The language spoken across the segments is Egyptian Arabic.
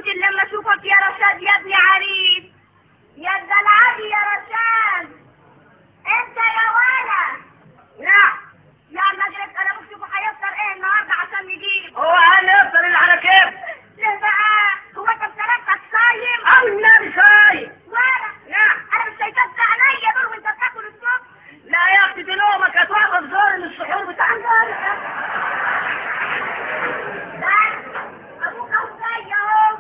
يمكن لما اشوفك يا رشاد يا ابني عريس يا الدلعادي يا رشاد انت يا ولا لا يا مجلس انا بشوفه هيفطر ايه النهارده عشان نجيب هو قال يفطر اللي على كيف ليه بقى هو انت بسلامتك صايم او النبي شاي ولا لا انا مش شايفاك عينيا دول وانت بتاكل الصبح لا يا اختي دي نومك هتوقف زور من السحور بتاع امبارح بس ابوك اهو جاي اهو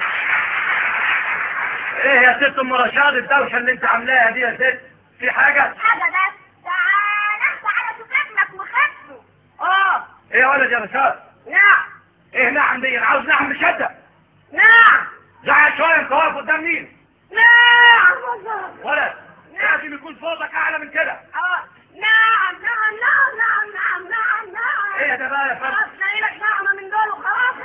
ايه يا ست ام رشاد الدوشه اللي انت عاملاها دي يا ست في حاجه حاجه بس تعالى تعالى شوف ابنك وخفه اه ايه يا ولد يا رشاد نعم ايه نعم دي انا عاوز نعم بشده نعم زعل شويه انت واقف قدام مين نعم ولد لازم يكون صوتك اعلى من كده آه. نعم نعم نعم نعم نعم نعم نعم ايه ده بقى يا خلاص فندم لاقي لك نعمة من دول وخلاص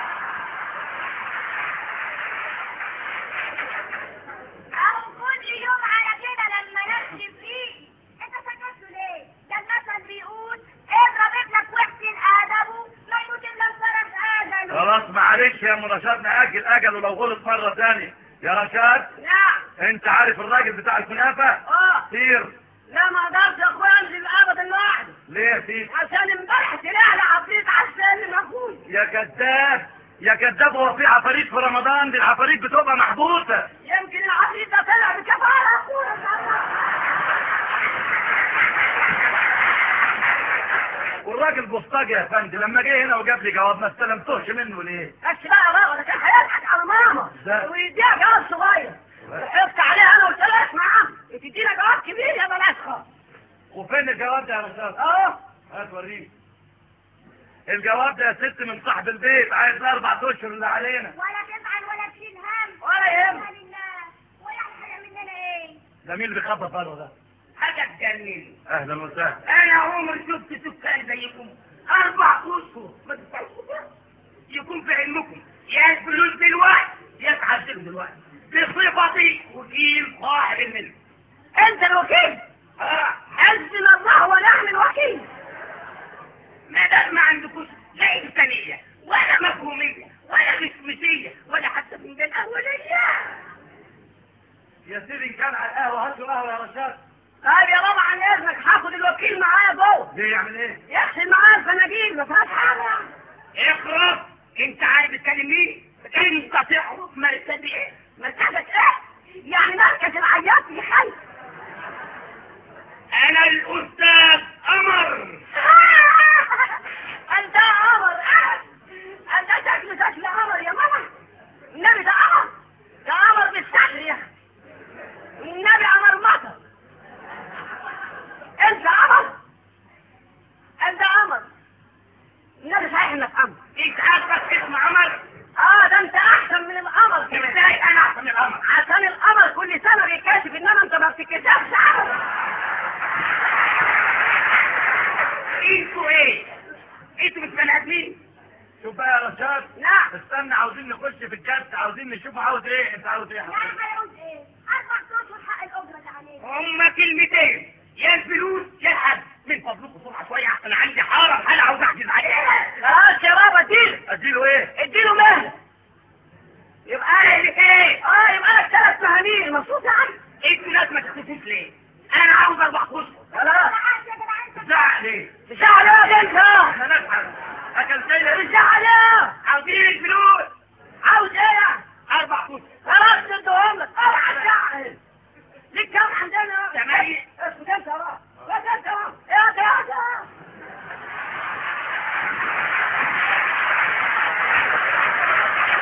أو كل يوم على كده لما نكتب فيه انت سكت ليه؟ ده المثل بيقول اضرب ابنك واحسن ادبه لا يموت الا انصرف اجله خلاص معلش يا ام رشاد ناجل اجله لو غلط مره ثانيه يا رشاد نعم انت عارف الراجل بتاع الكنافه اه سير لا ما اقدرش يا اخويا انزل ابدا لوحدي ليه يا سيدي عشان امبارح طلع لي عفريت على السلم اخوي يا كذاب يا كذاب هو في عفاريت في رمضان دي العفاريت بتبقى محبوسه يمكن العفريت ده طلع بكفاره اخويا والراجل بوسطجي يا فندم لما جه هنا وجاب لي جواب ما استلمتوش منه ليه بس بقى بقى ده كان هيضحك على ماما ازاي؟ ويديها جواب صغير ضحكت عليها انا قلت لها اسمع يا عم تدينا جواب كبير يا بلاش خالص وفين الجواب ده يا رشاد اه هات وريني الجواب ده يا ست من صاحب البيت عايز الاربع اشهر اللي علينا ولا تزعل ولا تشيل هم ولا يهمك. لله ولا حاجة مننا ايه ده مين اللي بيخبط بره ده حاجه تجنني اهلا وسهلا انا عمري شفت سكان زيكم اربع اشهر ما تدفعوش يكون في علمكم يا الفلوس دلوقتي يا تعذبوا دلوقتي بصفتي وكيل صاحب الملك انت الوكيل اه حسبنا الله ونعم الوكيل ما دام ما عندكوش لا انسانيه ولا مفهوميه ولا خصوصيه ولا حتى فنجان قهوه ليا يا سيدي إن كان على القهوه هات له قهوه يا رشاد طيب يا بابا عن اذنك هاخد الوكيل معايا جوه ليه يعمل ايه يغسل معايا الفناجيل ما فيهاش حاجه اخرس انت عايز تكلم مين؟ انت تعرف مركزي ايه؟ مركزك ايه؟ يعني مركز العياط في حي انا الاستاذ قمر انت قمر اه انت شكل شكل قمر يا ماما النبي ده قمر ده قمر بالشكل يا أخي. النبي قمر مطر انت قمر انت قمر النبي صحيح انك قمر انت عارفك اسم قمر اه ده انت احسن من القمر كمان ازاي انا احسن من القمر عشان القمر كل سنه بيكتشف انما انت ما بتتكشفش ابدا انتوا ايه؟ انتوا مش بني ادمين شوف بقى يا رشاد نعم استنى عاوزين نخش في الجد عاوزين نشوف عاوز ايه انت عاوز ايه يا لا حبيبي هيعوز ايه اربع اشهر حق الاجره اللي علينا هما كلمتين يا الفلوس يا الحد من فضلكم بسرعه شويه عشان عندي حاره هلا عاوز احجز